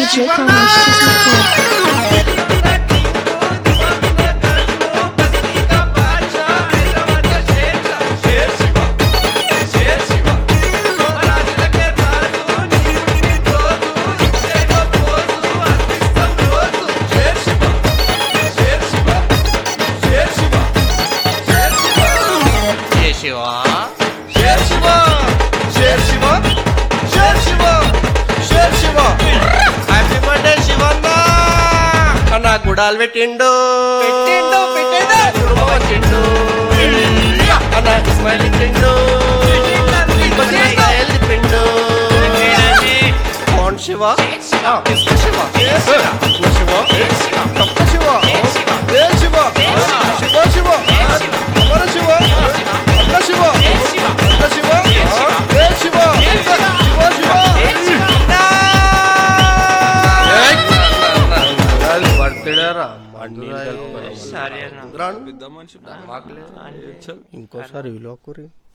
DJ Carlos Kismet Jaya Shiva షేర్ శివ షేర్ శివ షేర్ శివ షేర్ శివ హ్యాపీ బర్త్డే శివన్న అన్న గుడాలు పెట్టిండు పెట్టిండు, పెట్టిండు. కుర్మ వచ్చిండు అన్న ఇస్మాయిల్ ఇచ్చిండు కొద్దిగా తిప్పిండు కోన్ శివ ఆ, ఇస్మ శివ ఇస్మ శివ తప్ప శివ ఏ శివ శివ శివ అమర శివ అన్న శివ అన్న శివ ఏ శివ శివ శివ బర్త్డే రా సరే అన్న ఇంకోసారి విలో కూరి